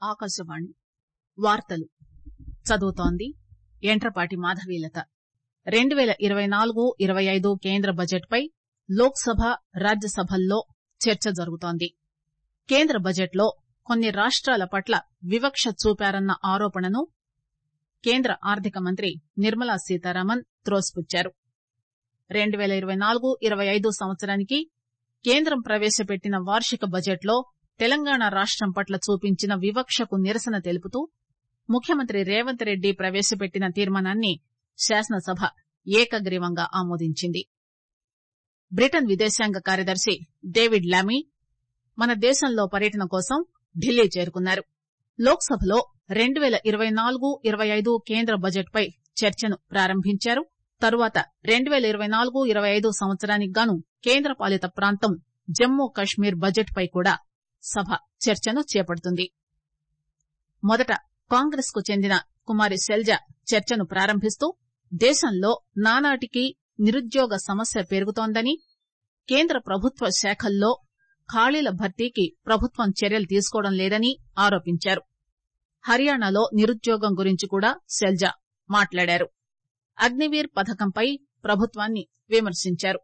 ఆకాశవాణి వార్తలు చదువుతోంది యంట్రపాటి మాధవీలత రెండు పేల ఇరవై నాలుగు ఇరవై ఐదు కేంద్ర బడ్జెట్ పై లోక్ సభ రాజ్యసభల్లో చర్చ జరుగుతోంది కేంద్ర బడ్జెట్ లో కొన్ని రాష్టాల పట్ల వివక్ష చూపారన్న ఆరోపణను కేంద్ర ఆర్థిక మంత్రి నిర్మలా సీతారామన్ త్రోసిపుచ్చారు రెండు పేల ఇరవై నాలుగు ఇరవై ఐదు సంవత్సరానికి కేంద్రం ప్రవేశపెట్టిన వార్షిక బడ్జెట్ లో తెలంగాణ రాష్టం పట్ల చూపించిన వివక్షకు నిరసన తెలుపుతూ ముఖ్యమంత్రి రేవంత్ రెడ్డి ప్రవేశపెట్టిన తీర్మానాన్ని శాసనసభ ఏకగ్రీవంగా ఆమోదించింది బ్రిటన్ విదేశాంగ కార్యదర్శి డేవిడ్ లామీ మన దేశంలో పర్యటన కోసం ఢిల్లీ చేరుకున్నారు లోక్ సభలో రెండు పేల ఇరవై నాలుగు ఇరవై ఐదు కేంద్ర బడ్జెట్ పై చర్చను ప్రారంభించారు తరువాత రెండు పేల ఇరవై నాలుగు ఇరవై ఐదు సంవత్సరానికి గాను కేంద్ర పాలిత ప్రాంతం జమ్మూ కశ్మీర్ బడ్జెట్ పై కూడా సభ చర్చను చేపడుతుంది మొదట కాంగ్రెస్ కు చెందిన కుమారి శైలజ చర్చను ప్రారంభిస్తూ దేశంలో నానాటికీ నిరుద్యోగ సమస్య పెరుగుతోందని కేంద్ర ప్రభుత్వ శాఖల్లో ఖాళీల భర్తీకి ప్రభుత్వం చర్యలు తీసుకోవడం లేదని ఆరోపించారు హర్యానాలో నిరుద్యోగం గురించి కూడా శైలజ మాట్లాడారు అగ్నివీర్ పథకంపై ప్రభుత్వాన్ని విమర్శించారు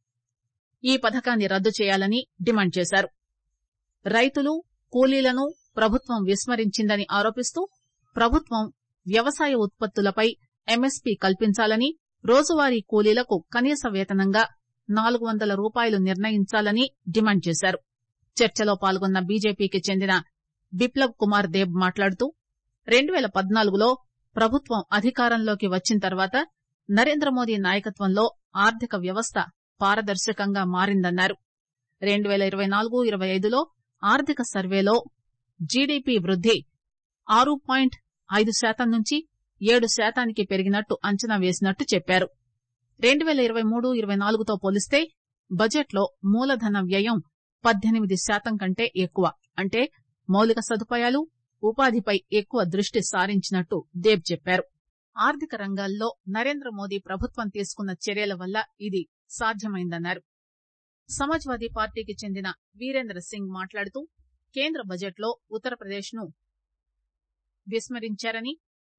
ఈ పథకాన్ని రద్దు చేయాలని డిమాండ్ చేశారు రైతులు కూలీలను ప్రభుత్వం విస్మరించిందని ఆరోపిస్తూ ప్రభుత్వం వ్యవసాయ ఉత్పత్తులపై ఎంఎస్పీ కల్పించాలని రోజువారీ కూలీలకు కనీస వేతనంగా నాలుగు వందల రూపాయలు నిర్ణయించాలని డిమాండ్ చేశారు చర్చలో పాల్గొన్న బీజేపీకి చెందిన బిప్లబ్ కుమార్ దేబ్ మాట్లాడుతూ రెండు పేల పద్నాలుగులో ప్రభుత్వం అధికారంలోకి వచ్చిన తర్వాత నరేంద్రమోదీ నాయకత్వంలో ఆర్థిక వ్యవస్థ పారదర్శకంగా మారిందన్నారు రెండు పేల ఇరవై నాలుగు ఇరవై ఐదులో ఆర్థిక సర్వేలో జీడీపీ వృద్ది ఆరు పాయింట్ ఐదు శాతం నుంచి ఏడు శాతానికి పెరిగినట్టు అంచనా వేసినట్టు చెప్పారు రెండు పేల ఇరవై మూడు ఇరవై నాలుగుతో పోలిస్తే బడ్జెట్ లో మూలధన వ్యయం పద్దెనిమిది శాతం కంటే ఎక్కువ అంటే మౌలిక సదుపాయాలు ఉపాధిపై ఎక్కువ దృష్టి సారించినట్టు దేబ్ చెప్పారు ఆర్థిక రంగాల్లో నరేంద్ర మోదీ ప్రభుత్వం తీసుకున్న చర్యల వల్ల ఇది సాధ్యమైందన్నారు సమాజ్వాదీ పార్టీకి చెందిన వీరేంద్ర సింగ్ మాట్లాడుతూ కేంద్ర బడ్జెట్ లో ఉత్తరప్రదేశ్ ను విస్మరించారని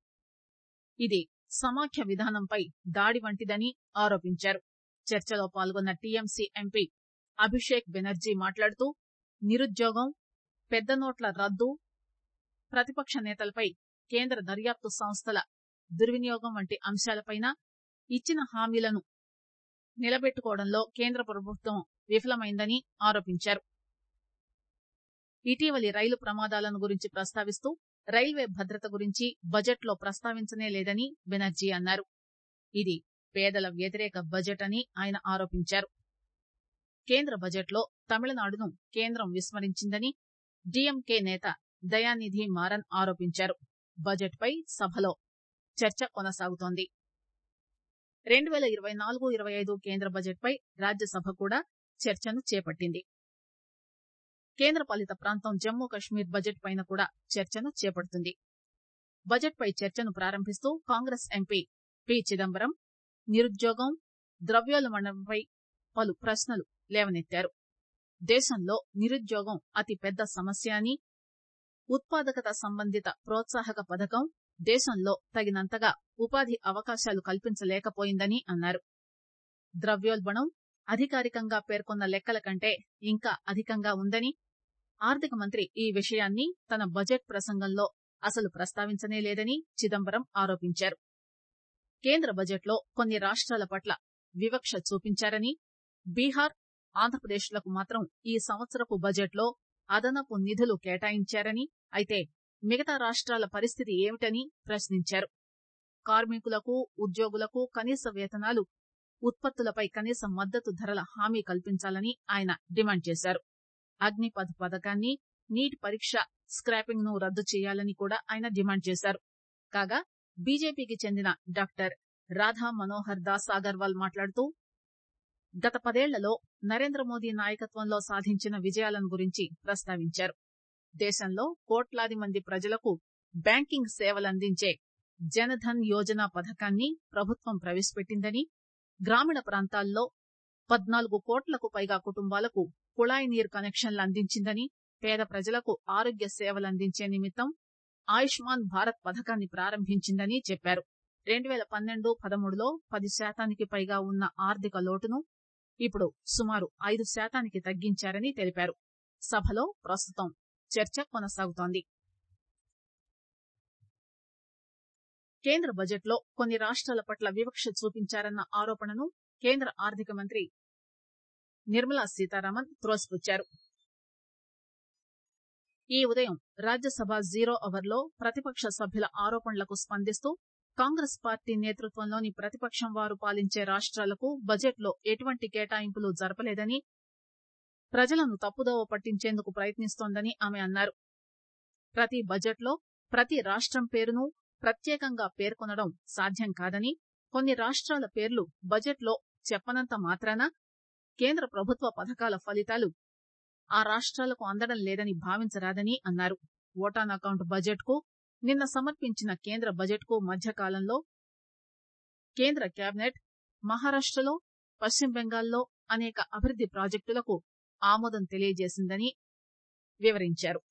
ఇది సమాఖ్య విధానంపై దాడి వంటిదని ఆరోపించారు చర్చలో పాల్గొన్న టీఎంసీ ఎంపీ అభిషేక్ బెనర్జీ మాట్లాడుతూ నిరుద్యోగం పెద్ద నోట్ల రద్దు ప్రతిపక్ష నేతలపై కేంద్ర దర్యాప్తు సంస్థల దుర్వినియోగం వంటి అంశాలపైన ఇచ్చిన హామీలను నిలబెట్టుకోవడంలో కేంద్ర ప్రభుత్వం విఫలమైందని ఆరోపించారు ఇటీవలి రైలు ప్రమాదాలను గురించి ప్రస్తావిస్తూ రైల్వే భద్రత గురించి బడ్జెట్ లో ప్రస్తావించనే లేదని బెనర్జీ అన్నారు ఇది పేదల వ్యతిరేక బడ్జెట్ అని ఆయన ఆరోపించారు కేంద్ర బడ్జెట్ లో తమిళనాడును కేంద్రం విస్మరించిందని డీఎంకే నేత దయానిధి మారన్ ఆరోపించారు బడ్జెట్ పై సభలో చర్చ కొనసాగుతోంది రెండు పేల ఇరవై నాలుగు ఇరవై ఐదు కేంద్ర బడ్జెట్ పై రాజ్యసభ కూడా చర్చను చేపట్టింది కేంద్ర పాలిత ప్రాంతం జమ్మూ కశ్మీర్ బడ్జెట్ పైన కూడా చర్చను చేపడుతుంది బడ్జెట్ పై చర్చను ప్రారంభిస్తూ కాంగ్రెస్ ఎంపీ పి చిదంబరం నిరుద్యోగం ద్రవ్యోల్బణంపై పలు ప్రశ్నలు లేవనెత్తారు దేశంలో నిరుద్యోగం అతి పెద్ద సమస్య అని ఉత్పాదకత సంబంధిత ప్రోత్సాహక పథకం దేశంలో తగినంతగా ఉపాధి అవకాశాలు కల్పించలేకపోయిందని అన్నారు ద్రవ్యోల్బణం అధికారికంగా పేర్కొన్న లెక్కల కంటే ఇంకా అధికంగా ఉందని ఆర్థిక మంత్రి ఈ విషయాన్ని తన బడ్జెట్ ప్రసంగంలో అసలు ప్రస్తావించనే లేదని చిదంబరం ఆరోపించారు కేంద్ర బడ్జెట్ లో కొన్ని రాష్టాల పట్ల వివక్ష చూపించారని బీహార్ ఆంధ్రప్రదేశ్లకు మాత్రం ఈ సంవత్సరపు బడ్జెట్ లో అదనపు నిధులు కేటాయించారని అయితే మిగతా రాష్టాల పరిస్థితి ఏమిటని ప్రశ్నించారు కార్మికులకు ఉద్యోగులకు కనీస వేతనాలు ఉత్పత్తులపై కనీస మద్దతు ధరల హామీ కల్పించాలని ఆయన డిమాండ్ చేశారు అగ్నిపథ్ పథకాన్ని నీట్ పరీక్ష స్క్రాపింగ్ ను రద్దు చేయాలని కూడా ఆయన డిమాండ్ చేశారు కాగా బీజేపీకి చెందిన డాక్టర్ రాధా మనోహర్ దాస్ అగర్వాల్ మాట్లాడుతూ గత పదేళ్లలో నరేంద్ర మోదీ నాయకత్వంలో సాధించిన విజయాలను గురించి ప్రస్తావించారు దేశంలో కోట్లాది మంది ప్రజలకు బ్యాంకింగ్ సేవలందించే జనధన్ యోజన పథకాన్ని ప్రభుత్వం ప్రవేశపెట్టిందని గ్రామీణ ప్రాంతాల్లో పద్నాలుగు కోట్లకు పైగా కుటుంబాలకు కుళాయి నీరు కనెక్షన్లు అందించిందని పేద ప్రజలకు ఆరోగ్య సేవలందించే నిమిత్తం ఆయుష్మాన్ భారత్ పథకాన్ని ప్రారంభించిందని చెప్పారు రెండు పేల పన్నెండు పదమూడులో పది శాతానికి పైగా ఉన్న ఆర్థిక లోటును ఇప్పుడు సుమారు ఐదు శాతానికి తగ్గించారని తెలిపారు సభలో ప్రస్తుతం చర్చ కొనసాగుతోంది కేంద్ర బడ్జెట్ లో కొన్ని రాష్టాల పట్ల వివక్ష చూపించారన్న ఆరోపణను కేంద్ర ఆర్థిక మంత్రి నిర్మలా సీతారామన్ త్రోసిపుచ్చారు ఈ ఉదయం రాజ్యసభ జీరో అవర్ లో ప్రతిపక్ష సభ్యుల ఆరోపణలకు స్పందిస్తూ కాంగ్రెస్ పార్టీ నేతృత్వంలోని ప్రతిపక్షం వారు పాలించే రాష్టాలకు బడ్జెట్ లో ఎటువంటి కేటాయింపులు జరపలేదని ప్రజలను తప్పుదోవ పట్టించేందుకు ప్రయత్నిస్తోందని ఆమె అన్నారు ప్రతి బడ్జెట్ లో ప్రతి రాష్టం పేరును ప్రత్యేకంగా పేర్కొనడం సాధ్యం కాదని కొన్ని రాష్టాల పేర్లు బడ్జెట్ లో చెప్పనంత మాత్రాన కేంద్ర ప్రభుత్వ పథకాల ఫలితాలు ఆ రాష్టాలకు అందడం లేదని భావించరాదని అన్నారు ఓటాన్ అకౌంట్ బడ్జెట్ కు నిన్న సమర్పించిన కేంద్ర బడ్జెట్ కు మధ్యకాలంలో కేంద్ర కేబినెట్ మహారాష్టలో పశ్చిమ బెంగాల్లో అనేక అభివృద్ది ప్రాజెక్టులకు ఆమోదం తెలియజేసిందని వివరించారు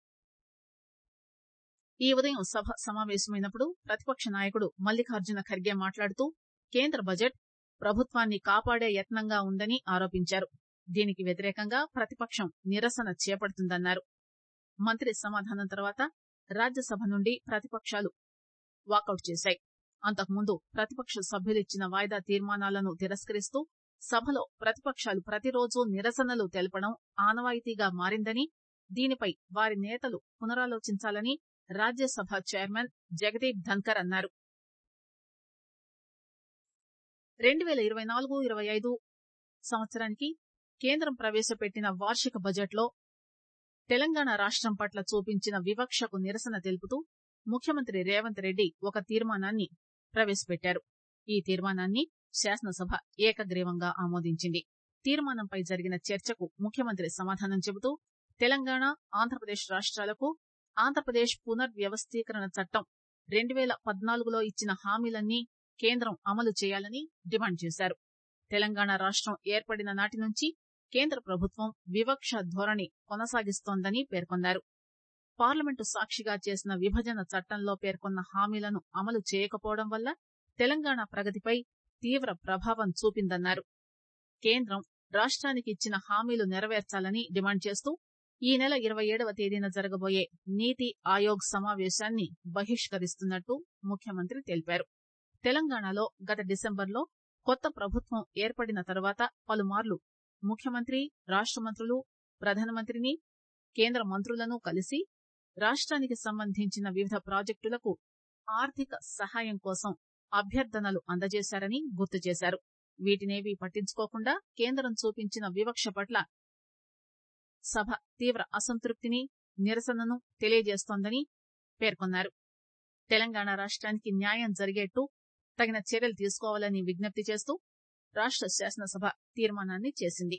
ఈ ఉదయం సభ సమావేశమైనప్పుడు ప్రతిపక్ష నాయకుడు మల్లికార్జున ఖర్గే మాట్లాడుతూ కేంద్ర బడ్జెట్ ప్రభుత్వాన్ని కాపాడే యత్నంగా ఉందని ఆరోపించారు దీనికి వ్యతిరేకంగా ప్రతిపక్షం నిరసన చేపడుతుందన్నారు మంత్రి సమాధానం తర్వాత రాజ్యసభ నుండి ప్రతిపక్షాలు వాకౌట్ చేశాయి అంతకుముందు ప్రతిపక్ష సభ్యులిచ్చిన వాయిదా తీర్మానాలను తిరస్కరిస్తూ సభలో ప్రతిపక్షాలు ప్రతిరోజు నిరసనలు తెలపడం ఆనవాయితీగా మారిందని దీనిపై వారి నేతలు పునరాలోచించాలని రాజ్యసభ చైర్మన్ జగదీప్ ధన్కర్ అన్నారు రెండు పేల ఇరవై నాలుగు ఇరవై ఐదు సంవత్సరానికి కేంద్రం ప్రవేశపెట్టిన వార్షిక బడ్జెట్ లో తెలంగాణ రాష్టం పట్ల చూపించిన వివక్షకు నిరసన తెలుపుతూ ముఖ్యమంత్రి రేవంత్ రెడ్డి ఒక తీర్మానాన్ని ప్రవేశపెట్టారు ఈ తీర్మానాన్ని శాసనసభ ఏకగ్రీవంగా ఆమోదించింది తీర్మానంపై జరిగిన చర్చకు ముఖ్యమంత్రి సమాధానం చెబుతూ తెలంగాణ ఆంధ్రప్రదేశ్ రాష్టాలకు ఆంధ్రప్రదేశ్ పునర్వ్యవస్థీకరణ చట్టం రెండు పేల పద్నాలుగులో ఇచ్చిన హామీలన్నీ కేంద్రం అమలు చేయాలని డిమాండ్ చేశారు తెలంగాణ రాష్టం ఏర్పడిన నాటి నుంచి కేంద్ర ప్రభుత్వం వివక్ష ధోరణి కొనసాగిస్తోందని పేర్కొన్నారు పార్లమెంటు సాక్షిగా చేసిన విభజన చట్టంలో పేర్కొన్న హామీలను అమలు చేయకపోవడం వల్ల తెలంగాణ ప్రగతిపై తీవ్ర ప్రభావం చూపిందన్నారు కేంద్రం రాష్టానికి ఇచ్చిన హామీలు నెరవేర్చాలని డిమాండ్ చేస్తూ ఈ నెల ఇరవై ఏడవ తేదీన జరగబోయే నీతి ఆయోగ్ సమావేశాన్ని బహిష్కరిస్తున్నట్టు ముఖ్యమంత్రి తెలిపారు తెలంగాణలో గత డిసెంబర్లో కొత్త ప్రభుత్వం ఏర్పడిన తర్వాత పలుమార్లు ముఖ్యమంత్రి రాష్ట మంత్రులు ప్రధానమంత్రిని కేంద్ర మంత్రులను కలిసి రాష్టానికి సంబంధించిన వివిధ ప్రాజెక్టులకు ఆర్థిక సహాయం కోసం అభ్యర్థనలు అందజేశారని గుర్తు చేశారు వీటినేవీ పట్టించుకోకుండా కేంద్రం చూపించిన వివక్ష పట్ల సభ తీవ్ర అసంతృప్తిని నిరసనను తెలియజేస్తోందని పేర్కొన్నారు తెలంగాణ రాష్టానికి న్యాయం జరిగేట్టు తగిన చర్యలు తీసుకోవాలని విజ్ఞప్తి చేస్తూ రాష్ట శాసనసభ తీర్మానాన్ని చేసింది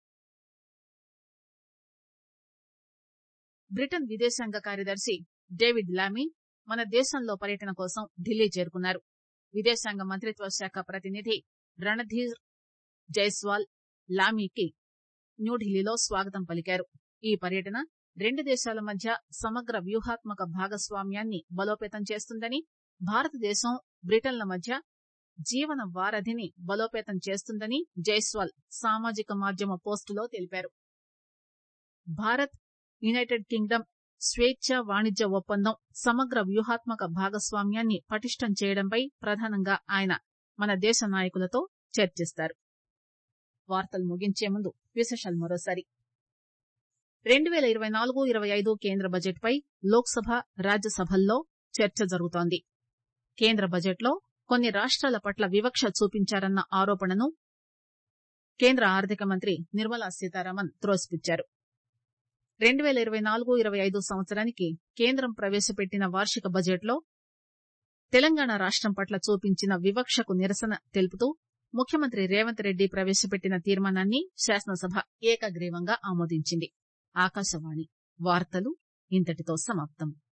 బ్రిటన్ విదేశాంగ కార్యదర్శి డేవిడ్ లామీ మన దేశంలో పర్యటన కోసం ఢిల్లీ చేరుకున్నారు విదేశాంగ మంత్రిత్వ శాఖ ప్రతినిధి రణధీర్ జైస్వాల్ లామీకి న్యూఢిల్లీలో స్వాగతం పలికారు ఈ పర్యటన రెండు దేశాల మధ్య సమగ్ర వ్యూహాత్మక భాగస్వామ్యాన్ని బలోపేతం చేస్తుందని భారతదేశం బ్రిటన్ల మధ్య జీవన వారధిని బలోపేతం చేస్తుందని జైస్వాల్ సామాజిక మాధ్యమ పోస్టులో తెలిపారు భారత్ యునైటెడ్ కింగ్డమ్ స్వేచ్ఛ వాణిజ్య ఒప్పందం సమగ్ర వ్యూహాత్మక భాగస్వామ్యాన్ని పటిష్టం చేయడంపై ప్రధానంగా ఆయన మన దేశ నాయకులతో చర్చిస్తారు వార్తలు ముగించే ముందు విశేషాలు మరోసారి రెండు పేల ఇరవై నాలుగు ఇరవై ఐదు కేంద్ర బడ్జెట్ పై లోక్సభ రాజ్యసభల్లో చర్చ జరుగుతోంది కేంద్ర బడ్జెట్ లో కొన్ని రాష్టాల పట్ల వివక్ష చూపించారన్న ఆరోపణను కేంద్ర ఆర్థిక మంత్రి నిర్మలా సీతారామన్ త్రోసిపుచ్చారు రెండు పేల ఇరవై నాలుగు ఇరవై ఐదు సంవత్సరానికి కేంద్రం ప్రవేశపెట్టిన వార్షిక బడ్జెట్ లో తెలంగాణ రాష్టం పట్ల చూపించిన వివక్షకు నిరసన తెలుపుతూ ముఖ్యమంత్రి రేవంత్ రెడ్డి ప్రవేశపెట్టిన తీర్మానాన్ని శాసనసభ ఏకగ్రీవంగా ఆమోదించింది ఆకాశవాణి వార్తలు ఇంతటితో సమాప్తం